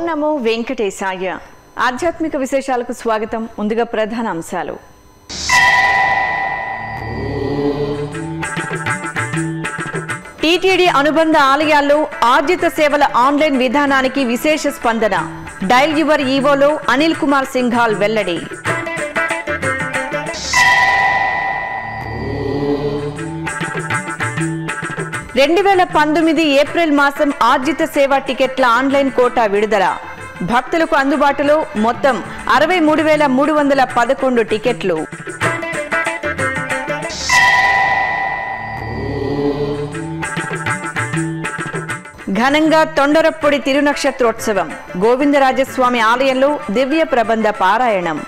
నమో వెంకటేశాయ ఆధ్యాత్మిక విశేషాలకు స్వాగతం ముందుగా ప్రధాన అంశాలు టీటీడీ అనుబంధ ఆలయాల్లో ఆర్జిత సేవల ఆన్లైన్ విధానానికి విశేష స్పందన డైల్ యువర్ ఈవోలో అనిల్ కుమార్ సింఘాల్ వెల్లడి రెండు వేల పంతొమ్మిది ఏప్రిల్ మాసం ఆర్జిత సేవ టికెట్ల ఆన్లైన్ కోటా విడుదల భక్తులకు అందుబాటులో మొత్తం అరవై మూడు వేల మూడు వందల పదకొండు టికెట్లు ఘనంగా తొండరప్పొడి తిరునక్షత్రోత్సవం గోవిందరాజస్వామి ఆలయంలో దివ్య ప్రబంధ పారాయణం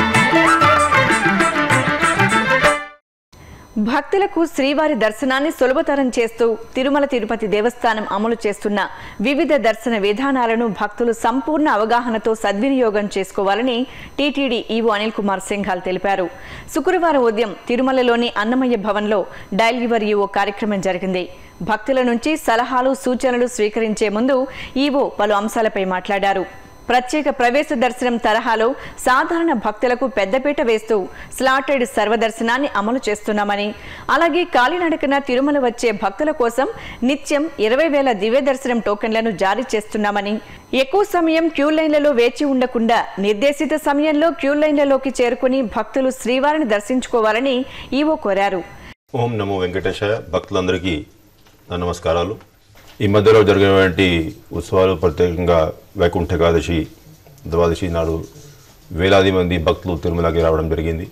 భక్తులకు శ్రీవారి దర్శనాన్ని సులభతరం చేస్తూ తిరుమల తిరుపతి దేవస్థానం అమలు చేస్తున్న వివిధ దర్శన విధానాలను భక్తులు సంపూర్ణ అవగాహనతో సద్వినియోగం చేసుకోవాలని టీటీడీ ఈవో అనిల్ కుమార్ సింఘాల్ తెలిపారు శుక్రవారం ఉదయం తిరుమలలోని అన్నమయ్య భవన్లో డైల్ యువర్ ఈవో కార్యక్రమం జరిగింది భక్తుల నుంచి సలహాలు సూచనలు స్వీకరించే ముందు ఈవో పలు అంశాలపై మాట్లాడారు ప్రత్యేక ప్రవేశ దర్శనం తరహాలో సాధారణ భక్తులకు పెద్దపీట వేస్తూ స్లాటెడ్ సర్వదర్శనాన్ని అమలు చేస్తున్నామని అలాగే కాలినడకన తిరుమల వచ్చే భక్తుల కోసం నిత్యం ఇరవై వేల దివ్య దర్శనం టోకెన్లను జారీ చేస్తున్నామని ఎక్కువ సమయం క్యూ లైన్లలో వేచి ఉండకుండా నిర్దేశిత సమయంలో క్యూ లైన్లలోకి చేరుకుని భక్తులు శ్రీవారిని దర్శించుకోవాలని ఈవో కోరారు ఓం నమో వెంకటేశాయ భక్తులందరికీ నా నమస్కారాలు ఈ మధ్యలో జరిగినటువంటి ఉత్సవాలు ప్రత్యేకంగా వైకుంఠ ఏకాదశి ద్వాదశి నాడు వేలాది మంది భక్తులు తిరుమలకి రావడం జరిగింది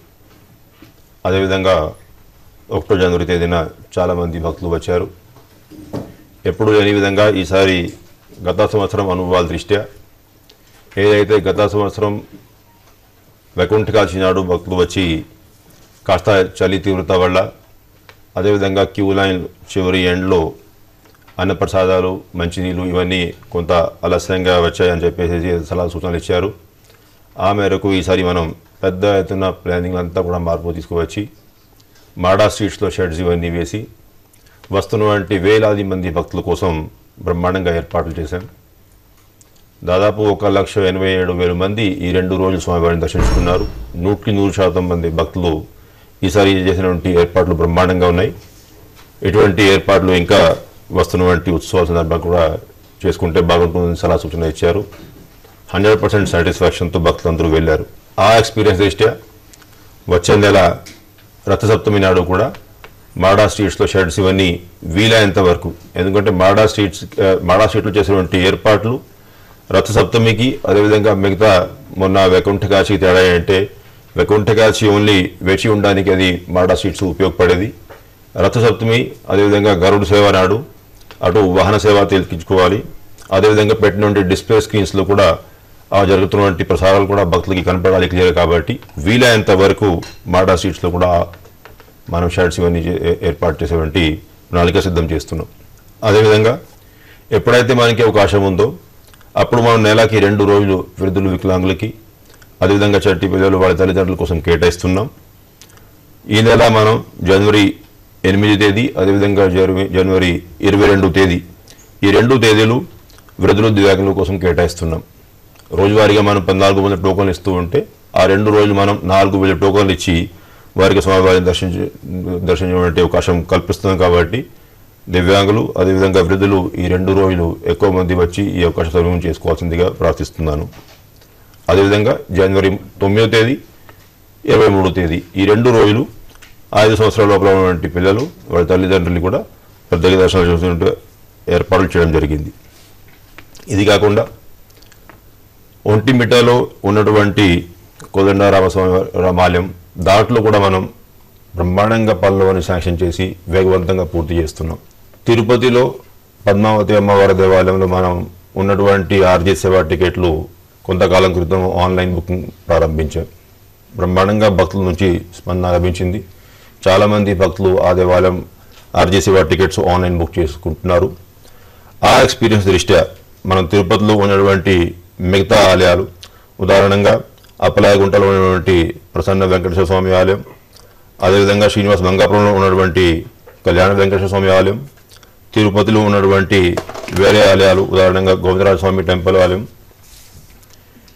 అదేవిధంగా ఒకటో జనవరి తేదీన చాలామంది భక్తులు వచ్చారు ఎప్పుడు లేని విధంగా ఈసారి గత సంవత్సరం అనుభవాల దృష్ట్యా ఏదైతే గత సంవత్సరం వైకుంఠ కాశీ నాడు భక్తులు వచ్చి కాస్త చలి తీవ్రత వల్ల అదేవిధంగా క్యూ లైన్ చివరి ఎండ్లో అన్నప్రసాదాలు మంచినీళ్ళు ఇవన్నీ కొంత ఆలస్యంగా వచ్చాయని చెప్పేసి సలహా సూచనలు ఇచ్చారు ఆ మేరకు ఈసారి మనం పెద్ద ఎత్తున ప్లానింగ్ అంతా కూడా మార్పు తీసుకువచ్చి మాడా స్ట్రీట్స్లో షెడ్స్ ఇవన్నీ వేసి వస్తున్నటువంటి వేలాది మంది భక్తుల కోసం బ్రహ్మాండంగా ఏర్పాట్లు చేశాం దాదాపు ఒక లక్ష ఎనభై ఏడు వేల మంది ఈ రెండు రోజులు స్వామివారిని దర్శించుకున్నారు నూటికి నూరు శాతం మంది భక్తులు ఈసారి చేసినటువంటి ఏర్పాట్లు బ్రహ్మాండంగా ఉన్నాయి ఇటువంటి ఏర్పాట్లు ఇంకా వస్తున్నటువంటి ఉత్సవాల సందర్భంగా కూడా చేసుకుంటే బాగుంటుందని సలహా సూచన ఇచ్చారు హండ్రెడ్ పర్సెంట్ సాటిస్ఫాక్షన్తో భక్తులందరూ వెళ్ళారు ఆ ఎక్స్పీరియన్స్ దృష్ట్యా వచ్చే నెల రథసప్తమి నాడు కూడా మాడా స్ట్రీట్స్లో షెడ్స్ ఇవన్నీ వీలైనంత వరకు ఎందుకంటే మాడా స్ట్రీట్స్ ఆ, మాడా స్ట్రీట్లో చేసినటువంటి ఏర్పాట్లు రథసప్తమికి అదేవిధంగా మిగతా మొన్న వైకుంఠ కాశీ తేడా అంటే వైకుంఠ కాశీ ఓన్లీ వేచి ఉండడానికి అది మాడా స్ట్రీట్స్ ఉపయోగపడేది రథసప్తమి అదేవిధంగా గరుడు సేవ నాడు అటు వాహన సేవ తెలిపించుకోవాలి అదేవిధంగా పెట్టినటువంటి డిస్ప్లే స్క్రీన్స్లో కూడా ఆ జరుగుతున్నటువంటి ప్రసారాలు కూడా భక్తులకి కనపడాలి క్లియర్ కాబట్టి వీలైనంత వరకు మాడా సీట్స్లో కూడా మనం షర్ట్స్ ఇవన్నీ చే- ఏ- ఏర్పాటు చేసేటువంటి ప్రణాళిక సిద్ధం చేస్తున్నాం అదేవిధంగా ఎప్పుడైతే మనకి అవకాశం ఉందో అప్పుడు మనం నెలకి రెండు రోజులు వృద్ధులు వికలాంగులకి అదేవిధంగా చట్టి పిల్లలు వాళ్ళ తల్లిదండ్రుల కోసం కేటాయిస్తున్నాం ఈ నెల మనం జనవరి ఎనిమిది తేదీ అదేవిధంగా జనవరి జనవరి ఇరవై రెండు తేదీ ఈ రెండు తేదీలు వృద్ధులు దివ్యాంగుల కోసం కేటాయిస్తున్నాం రోజువారీగా మనం పద్నాలుగు వందల టోకన్లు ఇస్తూ ఉంటే ఆ రెండు రోజులు మనం నాలుగు వేల టోకన్లు ఇచ్చి వారికి స్వామివారిని దర్శించ దర్శించే అవకాశం కల్పిస్తున్నాం కాబట్టి దివ్యాంగులు అదేవిధంగా వృద్ధులు ఈ రెండు రోజులు ఎక్కువ మంది వచ్చి ఈ అవకాశం సద్వినియోగం చేసుకోవాల్సిందిగా ప్రార్థిస్తున్నాను అదేవిధంగా జనవరి తొమ్మిదో తేదీ ఇరవై మూడో తేదీ ఈ రెండు రోజులు ఐదు సంవత్సరాల లోపల ఉన్నటువంటి పిల్లలు వాళ్ళ తల్లిదండ్రులు కూడా ప్రత్యేక దర్శనాలు చూసినట్టు ఏర్పాట్లు చేయడం జరిగింది ఇది కాకుండా ఒంటిమిట్టలో ఉన్నటువంటి కోదండరామస్వామి రామాలయం దాంట్లో కూడా మనం బ్రహ్మాండంగా పనులను శాంక్షన్ చేసి వేగవంతంగా పూర్తి చేస్తున్నాం తిరుపతిలో పద్మావతి అమ్మవారి దేవాలయంలో మనం ఉన్నటువంటి ఆర్జీ సేవా టికెట్లు కొంతకాలం క్రితం ఆన్లైన్ బుకింగ్ ప్రారంభించాం బ్రహ్మాండంగా భక్తుల నుంచి స్పందన లభించింది చాలామంది భక్తులు ఆ దేవాలయం ఆర్జీ సేవా టికెట్స్ ఆన్లైన్ బుక్ చేసుకుంటున్నారు ఆ ఎక్స్పీరియన్స్ దృష్ట్యా మనం తిరుపతిలో ఉన్నటువంటి మిగతా ఆలయాలు ఉదాహరణంగా అప్పలాయగుంటలో ఉన్నటువంటి ప్రసన్న వెంకటేశ్వర స్వామి ఆలయం అదేవిధంగా శ్రీనివాస మంగాపురంలో ఉన్నటువంటి కళ్యాణ వెంకటేశ్వర స్వామి ఆలయం తిరుపతిలో ఉన్నటువంటి వేరే ఆలయాలు ఉదాహరణంగా గోవిందరాజ స్వామి టెంపుల్ ఆలయం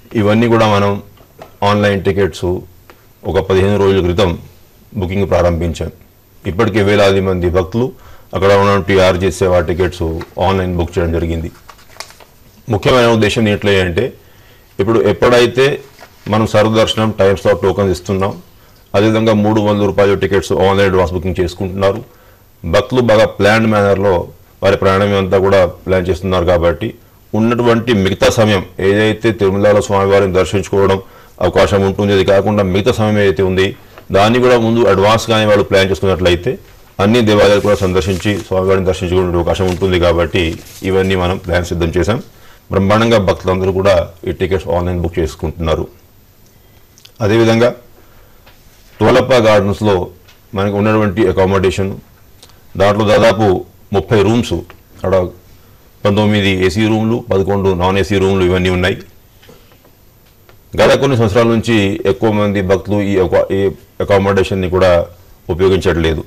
ఇవన్నీ కూడా మనం ఆన్లైన్ టికెట్స్ ఒక పదిహేను రోజుల క్రితం బుకింగ్ ప్రారంభించాం ఇప్పటికే వేలాది మంది భక్తులు అక్కడ ఉన్నటువంటి ఆర్జీ సేవా టికెట్స్ ఆన్లైన్ బుక్ చేయడం జరిగింది ముఖ్యమైన ఉద్దేశం ఏంటి అంటే ఇప్పుడు ఎప్పుడైతే మనం సర్వదర్శనం టైం స్లాట్ టోకన్స్ ఇస్తున్నాం అదేవిధంగా మూడు వందల రూపాయల టికెట్స్ ఆన్లైన్ అడ్వాన్స్ బుకింగ్ చేసుకుంటున్నారు భక్తులు బాగా ప్లాన్ మేనర్లో వారి ప్రయాణం అంతా కూడా ప్లాన్ చేస్తున్నారు కాబట్టి ఉన్నటువంటి మిగతా సమయం ఏదైతే తిరుమలలో స్వామివారిని దర్శించుకోవడం అవకాశం ఉంటుంది అది కాకుండా మిగతా సమయం ఏదైతే ఉంది దాన్ని కూడా ముందు అడ్వాన్స్గానే వాళ్ళు ప్లాన్ చేసుకున్నట్లయితే అన్ని దేవాలయాలు కూడా సందర్శించి స్వామివారిని దర్శించుకునే అవకాశం ఉంటుంది కాబట్టి ఇవన్నీ మనం ప్లాన్ సిద్ధం చేశాం బ్రహ్మాండంగా భక్తులందరూ కూడా ఈ టికెట్స్ ఆన్లైన్ బుక్ చేసుకుంటున్నారు అదేవిధంగా టోలప్ప గార్డెన్స్లో మనకు ఉన్నటువంటి అకామిడేషన్ దాంట్లో దాదాపు ముప్పై రూమ్స్ అక్కడ పంతొమ్మిది ఏసీ రూమ్లు పదకొండు నాన్ ఏసీ రూమ్లు ఇవన్నీ ఉన్నాయి గత కొన్ని సంవత్సరాల నుంచి ఎక్కువ మంది భక్తులు ఈ అకా- ఈ అకామిడేషన్ని కూడా ఉపయోగించట్లేదు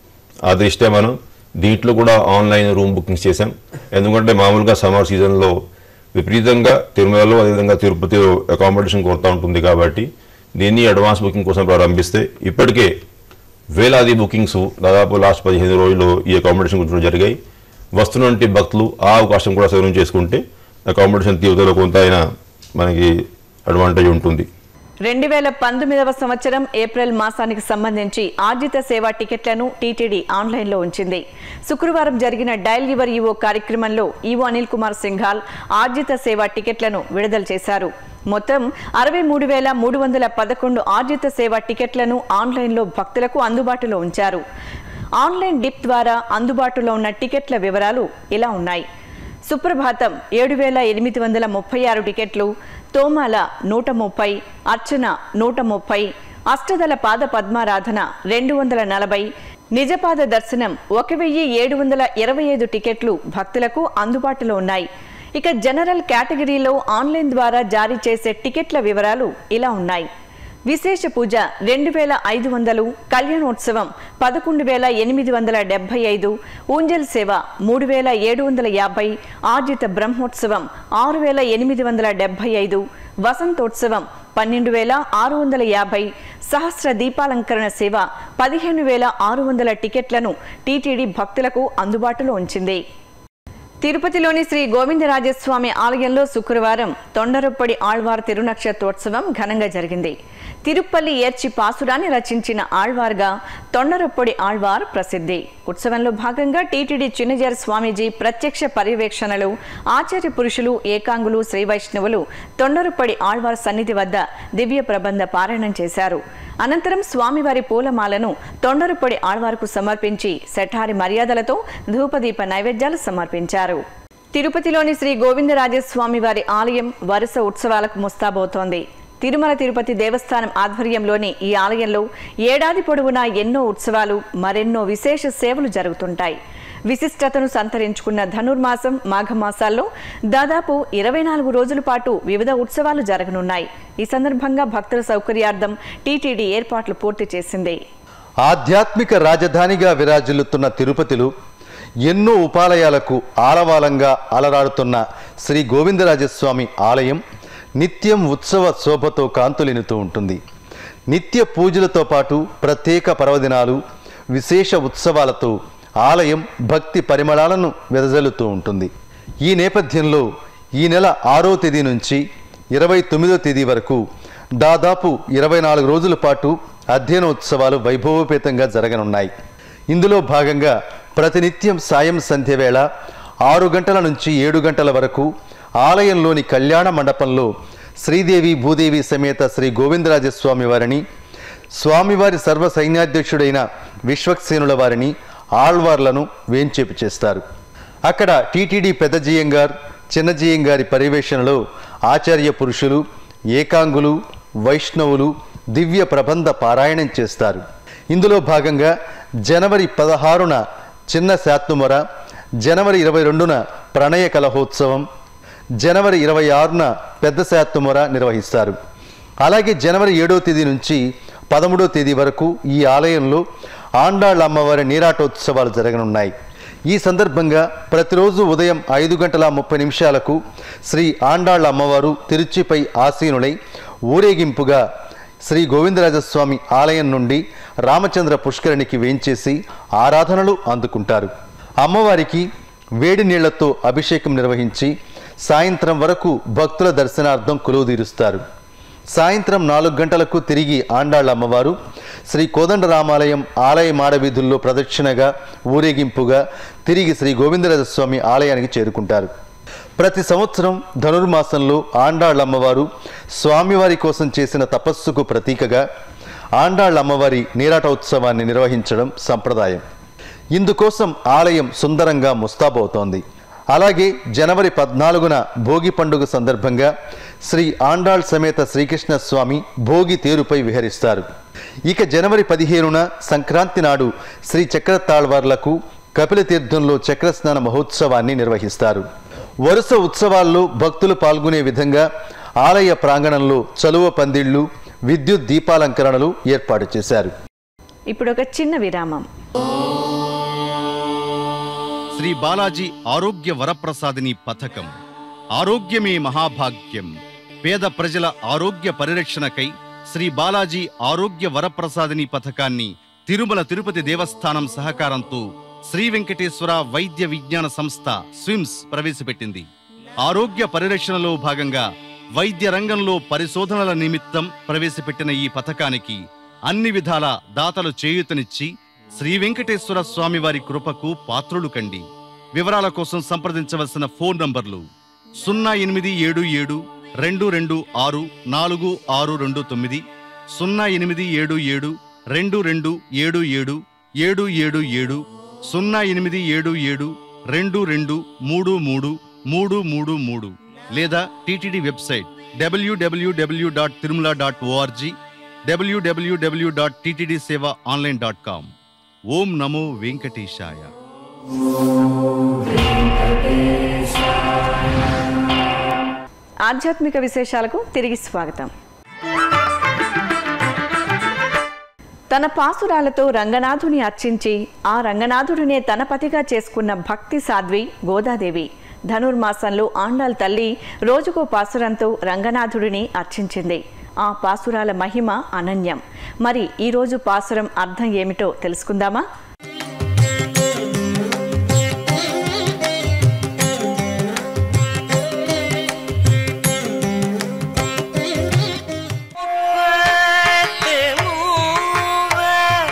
ఆ దృష్ట్యా మనం దీంట్లో కూడా ఆన్లైన్ రూమ్ బుకింగ్స్ చేశాం ఎందుకంటే మామూలుగా సమ్మర్ సీజన్లో విపరీతంగా తిరుమలలో అదేవిధంగా తిరుపతిలో అకామిడేషన్ కొరత ఉంటుంది కాబట్టి దీన్ని అడ్వాన్స్ బుకింగ్ కోసం ప్రారంభిస్తే ఇప్పటికే వేలాది బుకింగ్స్ దాదాపు లాస్ట్ పదిహేను రోజులు ఈ అకామిడేషన్ గురించి జరిగాయి వస్తున్నటువంటి భక్తులు ఆ అవకాశం కూడా సౌకర్యం చేసుకుంటే అకామిడేషన్ తీవ్రతలో కొంత అయినా మనకి అడ్వాంటేజ్ ఉంటుంది రెండు వేల పంతొమ్మిదవ సంవత్సరం ఏప్రిల్ మాసానికి సంబంధించి ఆర్జిత సేవా టికెట్లను టీటీడీ ఆన్లైన్లో ఉంచింది శుక్రవారం జరిగిన డైల్ యువర్ ఈవో కార్యక్రమంలో ఈవో అనిల్ కుమార్ సింఘాల్ ఆర్జిత సేవా టికెట్లను విడుదల చేశారు మొత్తం అరవై మూడు వేల మూడు వందల పదకొండు ఆర్జిత సేవా టికెట్లను ఆన్లైన్లో భక్తులకు అందుబాటులో ఉంచారు ఆన్లైన్ డిప్ ద్వారా అందుబాటులో ఉన్న టికెట్ల వివరాలు ఇలా ఉన్నాయి సుప్రభాతం ఏడు వేల ఎనిమిది వందల ముప్పై ఆరు టికెట్లు తోమాల నూట ముప్పై అర్చన నూట ముప్పై అష్టదల పాద పద్మారాధన రెండు వందల నలభై నిజపాద దర్శనం ఒక వెయ్యి ఏడు వందల ఇరవై ఐదు టికెట్లు భక్తులకు అందుబాటులో ఉన్నాయి ఇక జనరల్ కేటగిరీలో ఆన్లైన్ ద్వారా జారీ చేసే టికెట్ల వివరాలు ఇలా ఉన్నాయి విశేష పూజ రెండు వేల ఐదు వందలు కళ్యాణోత్సవం పదకొండు వేల ఎనిమిది వందల డెబ్బై ఐదు ఊంజల్ సేవ మూడు వేల ఏడు వందల యాభై ఆర్జిత బ్రహ్మోత్సవం ఆరు వేల ఎనిమిది వందల డెబ్బై ఐదు వసంతోత్సవం పన్నెండు వేల ఆరు వందల యాభై సహస్ర దీపాలంకరణ సేవ పదిహేను వేల ఆరు వందల టికెట్లను టీటీడీ భక్తులకు అందుబాటులో ఉంచింది తిరుపతిలోని శ్రీ గోవిందరాజస్వామి ఆలయంలో శుక్రవారం తొండరొప్పడి ఆళ్వార్ తిరునక్షత్రోత్సవం ఘనంగా జరిగింది తిరుపల్లి ఏర్చి పాసురాన్ని రచించిన ఆళ్వార్గా తొండరొప్పడి ఆళ్వార్ ప్రసిద్ధి ఉత్సవంలో భాగంగా టీటీడీ చిన్నజారి స్వామీజీ ప్రత్యక్ష పర్యవేక్షణలు ఆచార్య పురుషులు ఏకాంగులు శ్రీ వైష్ణవులు తొండరొప్పడి ఆళ్వార్ సన్నిధి వద్ద దివ్య ప్రబంధ పారాయణం చేశారు అనంతరం స్వామివారి పూలమాలను తొండరపొడి ఆళ్వార్కు సమర్పించి శఠారి మర్యాదలతో ధూపదీప నైవేద్యాలు సమర్పించారు తిరుపతిలోని శ్రీ గోవిందరాజస్వామి వారి ఆలయం వరుస ఉత్సవాలకు ముస్తాబోతోంది తిరుమల తిరుపతి దేవస్థానం ఆధ్వర్యంలోని ఈ ఆలయంలో ఏడాది పొడవునా ఎన్నో ఉత్సవాలు మరెన్నో విశేష సేవలు జరుగుతుంటాయి విశిష్టతను సంతరించుకున్న ధనుర్మాసం మాఘమాసాల్లో దాదాపు ఇరవై నాలుగు రోజుల పాటు వివిధ ఉత్సవాలు జరగనున్నాయి ఈ సందర్భంగా భక్తుల సౌకర్యార్థం టీటీడీ ఏర్పాట్లు పూర్తి చేసింది ఆధ్యాత్మిక రాజధానిగా విరాజిల్లుతున్న తిరుపతిలో ఎన్నో ఉపాలయాలకు ఆలవాలంగా అలరాడుతున్న శ్రీ గోవిందరాజస్వామి ఆలయం నిత్యం ఉత్సవ శోభతో కాంతులినుతూ ఉంటుంది నిత్య పూజలతో పాటు ప్రత్యేక పర్వదినాలు విశేష ఉత్సవాలతో ఆలయం భక్తి పరిమళాలను వెదజల్లుతూ ఉంటుంది ఈ నేపథ్యంలో ఈ నెల ఆరో తేదీ నుంచి ఇరవై తొమ్మిదో తేదీ వరకు దాదాపు ఇరవై నాలుగు రోజుల పాటు అధ్యయనోత్సవాలు వైభవోపేతంగా జరగనున్నాయి ఇందులో భాగంగా ప్రతినిత్యం సాయం సంధ్య వేళ ఆరు గంటల నుంచి ఏడు గంటల వరకు ఆలయంలోని కళ్యాణ మండపంలో శ్రీదేవి భూదేవి సమేత శ్రీ గోవిందరాజస్వామి వారిని స్వామివారి సర్వ సైన్యాధ్యక్షుడైన విశ్వక్సేనుల వారిని ఆళ్వార్లను వేంచేపు చేస్తారు అక్కడ టీటీడీ పెద్ద జియంగార్ చిన్న జియంగారి పర్యవేక్షణలో ఆచార్య పురుషులు ఏకాంగులు వైష్ణవులు దివ్య ప్రబంధ పారాయణం చేస్తారు ఇందులో భాగంగా జనవరి పదహారున చిన్న శాత్తుమొర జనవరి ఇరవై రెండున ప్రణయ కలహోత్సవం జనవరి ఇరవై ఆరున పెద్ద శాత్తుమొర నిర్వహిస్తారు అలాగే జనవరి ఏడో తేదీ నుంచి పదమూడో తేదీ వరకు ఈ ఆలయంలో ఆండాళ్ళ అమ్మవారి నీరాటోత్సవాలు జరగనున్నాయి ఈ సందర్భంగా ప్రతిరోజు ఉదయం ఐదు గంటల ముప్పై నిమిషాలకు శ్రీ ఆండాళ్ళ అమ్మవారు తిరుచిపై ఆసీనులై ఊరేగింపుగా శ్రీ గోవిందరాజస్వామి ఆలయం నుండి రామచంద్ర పుష్కరిణికి వేంచేసి ఆరాధనలు అందుకుంటారు అమ్మవారికి వేడి నీళ్లతో అభిషేకం నిర్వహించి సాయంత్రం వరకు భక్తుల దర్శనార్థం కొలువుదీరుస్తారు సాయంత్రం నాలుగు గంటలకు తిరిగి ఆండాళ్ళ అమ్మవారు శ్రీ కోదండరామాలయం ఆలయ మాడవీధుల్లో ప్రదక్షిణగా ఊరేగింపుగా తిరిగి శ్రీ గోవిందరాజస్వామి ఆలయానికి చేరుకుంటారు ప్రతి సంవత్సరం ధనుర్మాసంలో ఆండాళ్ళ అమ్మవారు స్వామివారి కోసం చేసిన తపస్సుకు ప్రతీకగా ఆండాళ్ళ అమ్మవారి నీరాట ఉత్సవాన్ని నిర్వహించడం సంప్రదాయం ఇందుకోసం ఆలయం సుందరంగా ముస్తాబవుతోంది అలాగే జనవరి పద్నాలుగున భోగి పండుగ సందర్భంగా శ్రీ ఆండాళ్ సమేత శ్రీకృష్ణ స్వామి భోగి తేరుపై విహరిస్తారు ఇక జనవరి పదిహేనున సంక్రాంతి నాడు శ్రీ చక్రతాళ్వార్లకు కపిల తీర్థంలో చక్రస్నాన మహోత్సవాన్ని నిర్వహిస్తారు వరుస ఉత్సవాల్లో భక్తులు పాల్గొనే విధంగా ఆలయ ప్రాంగణంలో చలువ పందిళ్లు విద్యుత్ దీపాలంకరణలు ఏర్పాటు చేశారు ఇప్పుడు ఒక చిన్న విరామం శ్రీ బాలాజీ ఆరోగ్య వరప్రసాదిని పథకం ఆరోగ్యమే మహాభాగ్యం పేద ప్రజల ఆరోగ్య పరిరక్షణకై శ్రీ బాలాజీ ఆరోగ్య వరప్రసాదిని పథకాన్ని తిరుమల తిరుపతి దేవస్థానం సహకారంతో శ్రీ వెంకటేశ్వర వైద్య విజ్ఞాన సంస్థ స్విమ్స్ ప్రవేశపెట్టింది ఆరోగ్య పరిరక్షణలో భాగంగా వైద్య రంగంలో పరిశోధనల నిమిత్తం ప్రవేశపెట్టిన ఈ పథకానికి అన్ని విధాల దాతలు చేయూతనిచ్చి శ్రీ వెంకటేశ్వర స్వామి వారి కృపకు పాత్రులు కండి వివరాల కోసం సంప్రదించవలసిన ఫోన్ నంబర్లు సున్నా ఎనిమిది ఏడు ఏడు రెండు రెండు ఆరు నాలుగు ఆరు రెండు తొమ్మిది సున్నా ఎనిమిది ఏడు ఏడు రెండు రెండు ఏడు ఏడు ఏడు ఏడు ఏడు సున్నా ఎనిమిది ఏడు ఏడు రెండు రెండు మూడు మూడు మూడు మూడు మూడు లేదా TTD website WWW dot Tirumala dot ORG WWW dot TTD seva online dot com ఓం నమో వెంకటేశాయ ఆధ్యాత్మిక విశేషాలకు తిరిగి స్వాగతం తన పాసురాలతో రంగనాథుని అర్చించి ఆ రంగనాథుడినే తన పతిగా చేసుకున్న భక్తి సాధ్వి గోదాదేవి ధనుర్మాసంలో ఆండాల్ తల్లి రోజుకో పాసురంతో రంగనాథుడిని అర్చించింది ఆ పాసురాల మహిమ అనన్యం మరి ఈ రోజు పాసురం అర్థం ఏమిటో తెలుసుకుందామా பத்து மூவர்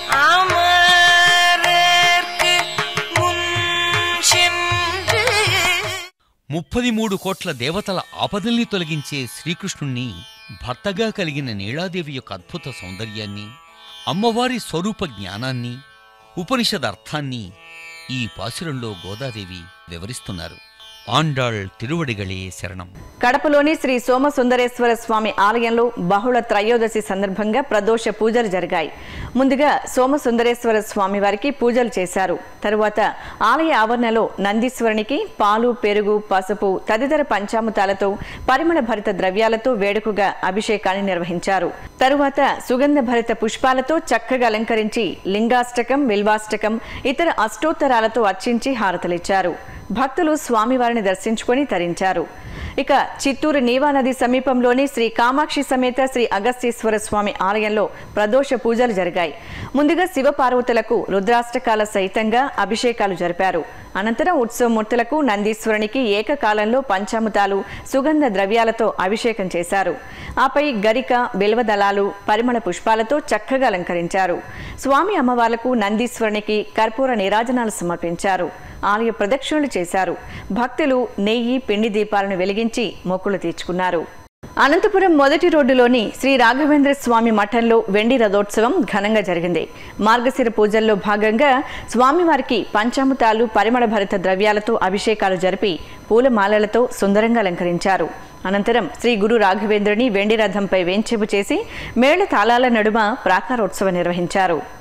அமரர்க்கு முன் சென்று ముప్పది మూడు కోట్ల దేవతల ఆపదల్ని తొలగించే శ్రీకృష్ణుణ్ణి భర్తగా కలిగిన నీళాదేవి యొక్క అద్భుత సౌందర్యాన్ని అమ్మవారి స్వరూప జ్ఞానాన్ని ఉపనిషద్ అర్థాన్ని ఈ పాసురంలో గోదాదేవి వివరిస్తున్నారు ఆండాళ్ తిరువడిగళే శరణం కడపలోని శ్రీ సోమసుందరేశ్వర స్వామి ఆలయంలో బహుళ త్రయోదశి సందర్భంగా ప్రదోష పూజలు జరిగాయి ముందుగా సోమసుందరేశ్వర స్వామి వారికి పూజలు చేశారు తరువాత ఆలయ ఆవరణలో నందీశ్వరునికి పాలు పెరుగు పసుపు తదితర పంచామృతాలతో పరిమళ భరిత ద్రవ్యాలతో వేడుకగా అభిషేకాన్ని నిర్వహించారు తరువాత సుగంధ భరిత పుష్పాలతో చక్కగా అలంకరించి లింగాష్టకం బిల్వాష్టకం ఇతర అష్టోత్తరాలతో అర్చించి హారతలిచ్చారు భక్తులు స్వామివారిని దర్శించుకొని తరించారు ఇక చిత్తూరు నీవా నది సమీపంలోని శ్రీ కామాక్షి సమేత శ్రీ అగస్తీశ్వర స్వామి ఆలయంలో ప్రదోష పూజలు జరిగాయి ముందుగా శివపార్వతులకు రుద్రాష్టకాల సహితంగా అభిషేకాలు జరిపారు అనంతరం ఉత్సవమూర్తులకు నందీశ్వరునికి ఏకకాలంలో పంచామృతాలు సుగంధ ద్రవ్యాలతో అభిషేకం చేశారు ఆపై గరిక బిల్వదళాలు పరిమళ పుష్పాలతో చక్కగా అలంకరించారు స్వామి అమ్మవార్లకు నందీశ్వరునికి కర్పూర నీరాజనాలు సమర్పించారు ఆలయ ప్రదక్షిణలు చేశారు భక్తులు నెయ్యి పిండి దీపాలను వెలిగించి మొక్కులు తీర్చుకున్నారు అనంతపురం మొదటి రోడ్డులోని శ్రీ రాఘవేంద్ర స్వామి మఠంలో వెండి రథోత్సవం ఘనంగా జరిగింది మార్గశిర పూజల్లో భాగంగా స్వామివారికి పంచామృతాలు పరిమళ భరిత ద్రవ్యాలతో అభిషేకాలు జరిపి పూలమాలలతో సుందరంగా అలంకరించారు అనంతరం శ్రీ గురు రాఘవేంద్రుని వెండి రథంపై వేంచేపు చేసి మేళ తాళాల నడుమ ప్రాకారోత్సవం నిర్వహించారు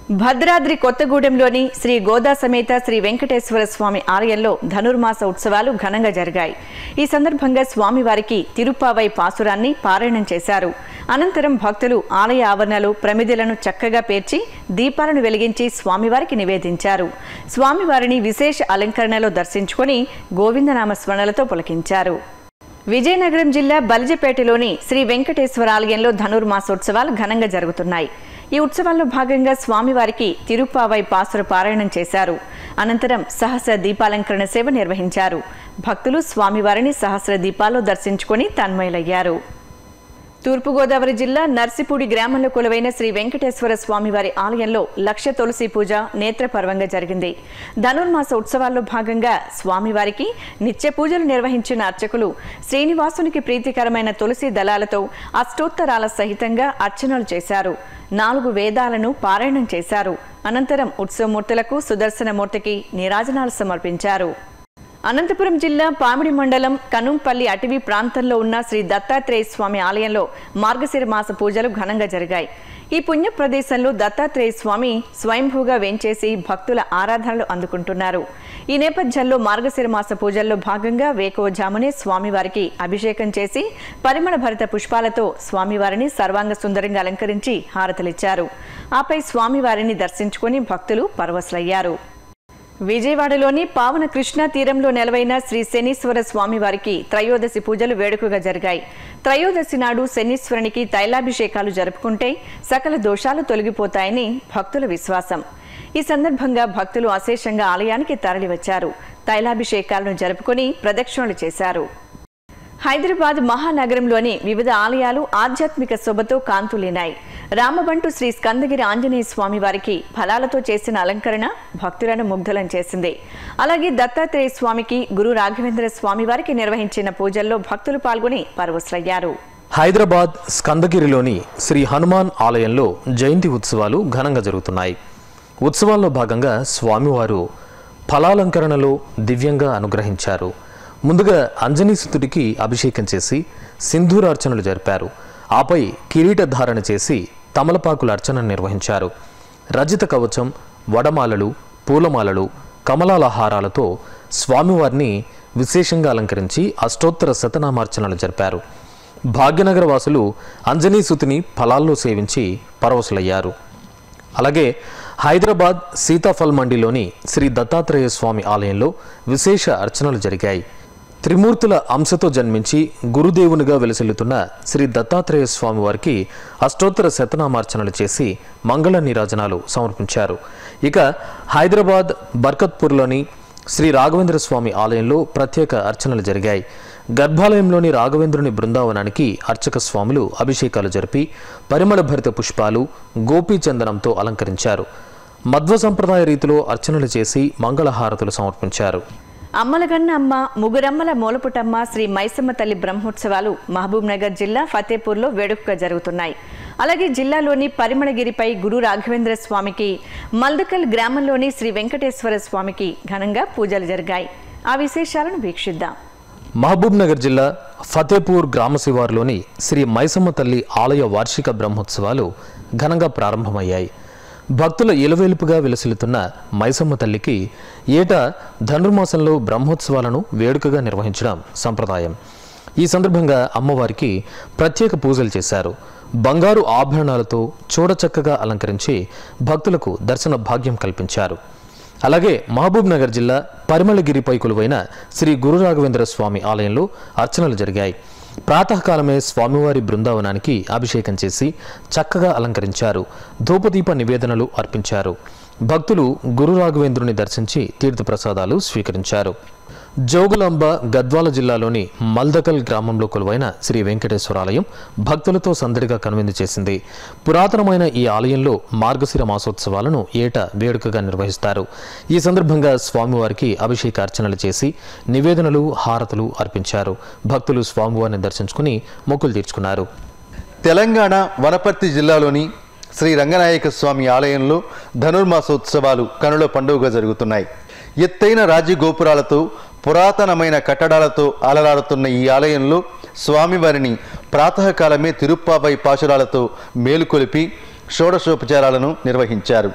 భద్రాద్రి కొత్తగూడెంలోని శ్రీ గోదా సమేత శ్రీ వెంకటేశ్వర స్వామి ఆలయంలో ధనుర్మాస ఉత్సవాలు ఘనంగా జరిగాయి ఈ సందర్భంగా స్వామివారికి తిరుప్పావై పాసురాన్ని పారాయణం చేశారు అనంతరం భక్తులు ఆలయ ఆవరణలో ప్రమిదలను చక్కగా పేర్చి దీపాలను వెలిగించి స్వామివారికి నివేదించారు స్వామివారిని విశేష అలంకరణలో దర్శించుకొని గోవిందనామ స్మరణలతో పులకించారు విజయనగరం జిల్లా బలిజపేటలోని శ్రీ వెంకటేశ్వర ఆలయంలో ధనుర్మాసోత్సవాలు ఘనంగా జరుగుతున్నాయి ఈ ఉత్సవాల్లో భాగంగా స్వామివారికి తిరుప్పావై పాసుర పారాయణం చేశారు అనంతరం సహస్ర దీపాలంకరణ సేవ నిర్వహించారు భక్తులు స్వామివారిని సహస్ర దీపాల్లో దర్శించుకొని తన్మయులయ్యారు తూర్పుగోదావరి జిల్లా నర్సిపూడి గ్రామంలో కొలువైన శ్రీ వెంకటేశ్వర స్వామివారి ఆలయంలో లక్ష తులసి పూజ నేత్రపర్వంగా జరిగింది ధనుర్మాస ఉత్సవాల్లో భాగంగా స్వామివారికి నిత్య పూజలు నిర్వహించిన అర్చకులు శ్రీనివాసునికి ప్రీతికరమైన తులసి దళాలతో అష్టోత్తరాల సహితంగా అర్చనలు చేశారు నాలుగు వేదాలను పారాయణం చేశారు అనంతరం ఉత్సవమూర్తులకు సుదర్శనమూర్తికి నీరాజనాలు సమర్పించారు అనంతపురం జిల్లా పామిడి మండలం కనుంపల్లి అటవీ ప్రాంతంలో ఉన్న శ్రీ దత్తాత్రేయ స్వామి ఆలయంలో మార్గశిర మాస పూజలు ఘనంగా జరిగాయి ఈ పుణ్య ప్రదేశంలో దత్తాత్రేయ స్వామి స్వయంభూగా వేంచేసి భక్తుల ఆరాధనలు అందుకుంటున్నారు ఈ నేపథ్యంలో మార్గశిర మాస పూజల్లో భాగంగా వేకోజామునే స్వామివారికి అభిషేకం చేసి పరిమళ భరిత పుష్పాలతో స్వామివారిని సర్వాంగ సుందరంగా అలంకరించి హారతలిచ్చారు ఆపై స్వామివారిని దర్శించుకుని భక్తులు పరవశులయ్యారు విజయవాడలోని పావన కృష్ణా తీరంలో నెలవైన శ్రీ శనీశ్వర స్వామి వారికి త్రయోదశి పూజలు వేడుకగా జరిగాయి త్రయోదశి నాడు శనీశ్వరునికి తైలాభిషేకాలు జరుపుకుంటే సకల దోషాలు తొలగిపోతాయని భక్తుల విశ్వాసం ఈ సందర్భంగా భక్తులు అశేషంగా ఆలయానికి తరలివచ్చారు తైలాభిషేకాలను జరుపుకొని ప్రదక్షిణలు చేశారు హైదరాబాద్ మహానగరంలోని వివిధ ఆలయాలు ఆధ్యాత్మిక శోభతో కాంతులీనాయి రామబంటు శ్రీ స్కందగిరి ఆంజనేయ స్వామి వారికి ఫలాలతో చేసిన అలంకరణ భక్తులను ముగ్ధులం చేసింది అలాగే దత్తాత్రేయ స్వామికి గురు రాఘవేంద్ర స్వామి వారికి నిర్వహించిన పూజల్లో భక్తులు పాల్గొని పరవశులయ్యారు హైదరాబాద్ స్కందగిరిలోని శ్రీ హనుమాన్ ఆలయంలో జయంతి ఉత్సవాలు ఘనంగా జరుగుతున్నాయి ఉత్సవాల్లో భాగంగా స్వామివారు ఫలాలంకరణలో దివ్యంగా అనుగ్రహించారు ముందుగా అంజనీసుతుడికి అభిషేకం చేసి సింధూరార్చనలు జరిపారు ఆపై కిరీట ధారణ చేసి తమలపాకుల అర్చన నిర్వహించారు రజిత కవచం వడమాలలు పూలమాలలు కమలాల హారాలతో స్వామివారిని విశేషంగా అలంకరించి అష్టోత్తర శతనామార్చనలు జరిపారు భాగ్యనగర వాసులు అంజనీసుతిని ఫలాల్లో సేవించి పరవశులయ్యారు అలాగే హైదరాబాద్ సీతాఫల్ మండిలోని శ్రీ దత్తాత్రేయ స్వామి ఆలయంలో విశేష అర్చనలు జరిగాయి త్రిమూర్తుల అంశతో జన్మించి గురుదేవునిగా వెలసిల్లుతున్న శ్రీ దత్తాత్రేయ స్వామి వారికి అష్టోత్తర శతనామార్చనలు చేసి మంగళ నీరాజనాలు సమర్పించారు ఇక హైదరాబాద్ బర్కత్పూర్లోని శ్రీ రాఘవేంద్ర స్వామి ఆలయంలో ప్రత్యేక అర్చనలు జరిగాయి గర్భాలయంలోని రాఘవేంద్రుని బృందావనానికి అర్చక స్వాములు అభిషేకాలు జరిపి పరిమళ భరిత పుష్పాలు గోపీచందనంతో అలంకరించారు మధ్వ సంప్రదాయ రీతిలో అర్చనలు చేసి మంగళహారతులు సమర్పించారు అమ్మలగన్న అమ్మ ముగురమ్మల మూలపుటమ్మ శ్రీ మైసమ్మ తల్లి బ్రహ్మోత్సవాలు మహబూబ్ నగర్ జిల్లా ఫతేపూర్లో వేడుకగా జరుగుతున్నాయి అలాగే జిల్లాలోని పరిమళగిరిపై గురు రాఘవేంద్ర స్వామికి మల్దకల్ గ్రామంలోని శ్రీ వెంకటేశ్వర స్వామికి ఘనంగా పూజలు జరిగాయి ఆ విశేషాలను వీక్షిద్దాం మహబూబ్ నగర్ జిల్లా ఫతేపూర్ గ్రామ శివారులోని శ్రీ మైసమ్మ తల్లి ఆలయ వార్షిక బ్రహ్మోత్సవాలు ఘనంగా ప్రారంభమయ్యాయి భక్తుల ఇలవేలుపుగా విలసిల్లుతున్న మైసమ్మ తల్లికి ఏటా ధనుర్మాసంలో బ్రహ్మోత్సవాలను వేడుకగా నిర్వహించడం సంప్రదాయం ఈ సందర్భంగా అమ్మవారికి ప్రత్యేక పూజలు చేశారు బంగారు ఆభరణాలతో చూడచక్కగా అలంకరించి భక్తులకు దర్శన భాగ్యం కల్పించారు అలాగే మహబూబ్ నగర్ జిల్లా పరిమళగిరిపై కొలువైన శ్రీ గురు రాఘవేంద్ర స్వామి ఆలయంలో అర్చనలు జరిగాయి ప్రాతకాలమే స్వామివారి బృందావనానికి అభిషేకం చేసి చక్కగా అలంకరించారు ధూపదీప నివేదనలు అర్పించారు భక్తులు గురు రాఘవేంద్రుని దర్శించి తీర్థప్రసాదాలు స్వీకరించారు జోగులాంబ గద్వాల జిల్లాలోని మల్దకల్ గ్రామంలో కొలువైన శ్రీ వెంకటేశ్వర ఆలయం భక్తులతో సందడిగా కనువిందు చేసింది పురాతనమైన ఈ ఆలయంలో మార్గశిర మాసోత్సవాలను ఏటా వేడుకగా నిర్వహిస్తారు ఈ సందర్భంగా స్వామివారికి అభిషేక అర్చనలు చేసి నివేదనలు హారతులు అర్పించారు భక్తులు స్వామివారిని దర్శించుకుని మొక్కులు తీర్చుకున్నారు తెలంగాణ వనపర్తి జిల్లాలోని శ్రీ రంగనాయక స్వామి ఆలయంలో ధనుర్మాసోత్సవాలు కనుల పండుగగా జరుగుతున్నాయి ఎత్తైన రాజగోపురాలతో పురాతనమైన కట్టడాలతో అలరాడుతున్న ఈ ఆలయంలో స్వామివారిని ప్రాతకాలమే తిరుప్పాపై పాశురాలతో మేలుకొలిపి షోడశోపచారాలను నిర్వహించారు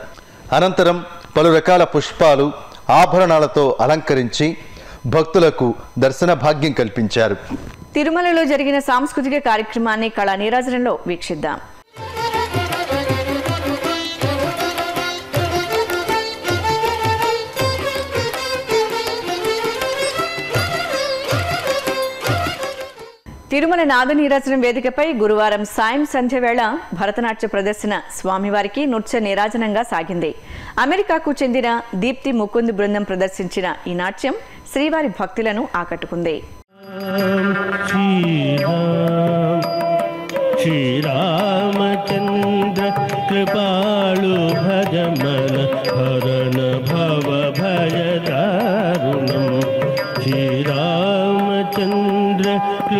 అనంతరం పలు రకాల పుష్పాలు ఆభరణాలతో అలంకరించి భక్తులకు దర్శన భాగ్యం కల్పించారు తిరుమలలో జరిగిన సాంస్కృతిక కార్యక్రమాన్ని కళా నీరాజనంలో వీక్షిద్దాం తిరుమల నాద నీరాజనం వేదికపై గురువారం సాయం సంధ్య వేళ భరతనాట్య ప్రదర్శన స్వామివారికి నృత్య నీరాజనంగా సాగింది అమెరికాకు చెందిన దీప్తి ముకుంద్ బృందం ప్రదర్శించిన ఈ నాట్యం శ్రీవారి భక్తులను ఆకట్టుకుంది श्रीरामचन्द्र कृपालु भज मन हरण भव भयदारुणम् श्रीरामचन्द्र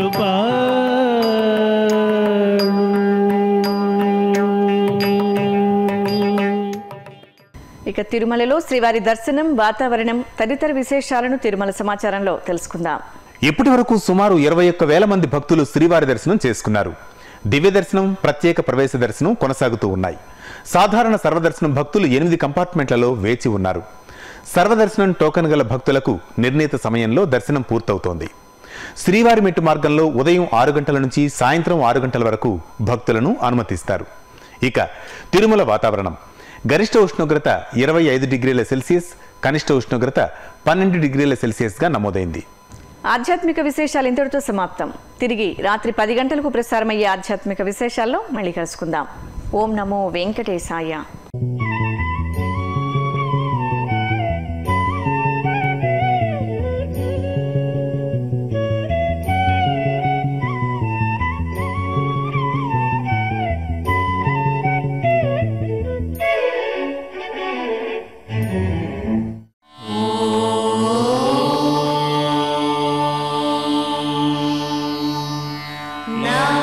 कृपालु ఇక తిరుమలలో శ్రీవారి దర్శనం వాతావరణం తదితర విశేషాలను తిరుమల సమాచారంలో తెలుసుకుందాం ఇప్పటి వరకు సుమారు ఇరవై ఒక్క వేల మంది భక్తులు శ్రీవారి దర్శనం చేసుకున్నారు దివ్య దర్శనం ప్రత్యేక ప్రవేశ దర్శనం కొనసాగుతూ ఉన్నాయి సాధారణ సర్వదర్శనం భక్తులు ఎనిమిది కంపార్ట్మెంట్లలో వేచి ఉన్నారు సర్వదర్శనం టోకెన్ గల భక్తులకు నిర్ణీత సమయంలో దర్శనం పూర్తవుతోంది శ్రీవారి మెట్టు మార్గంలో ఉదయం ఆరు గంటల నుంచి సాయంత్రం ఆరు గంటల వరకు భక్తులను అనుమతిస్తారు ఇక తిరుమల వాతావరణం గరిష్ట ఉష్ణోగ్రత ఇరవై ఐదు డిగ్రీల సెల్సియస్ కనిష్ట ఉష్ణోగ్రత పన్నెండు డిగ్రీల సెల్సియస్గా నమోదైంది ఆధ్యాత్మిక విశేషాలు ఇంతటితో సమాప్తం తిరిగి రాత్రి పది గంటలకు ప్రసారమయ్యే ఆధ్యాత్మిక విశేషాల్లో మళ్ళీ కలుసుకుందాం ఓం నమో వెంకటేశాయ నా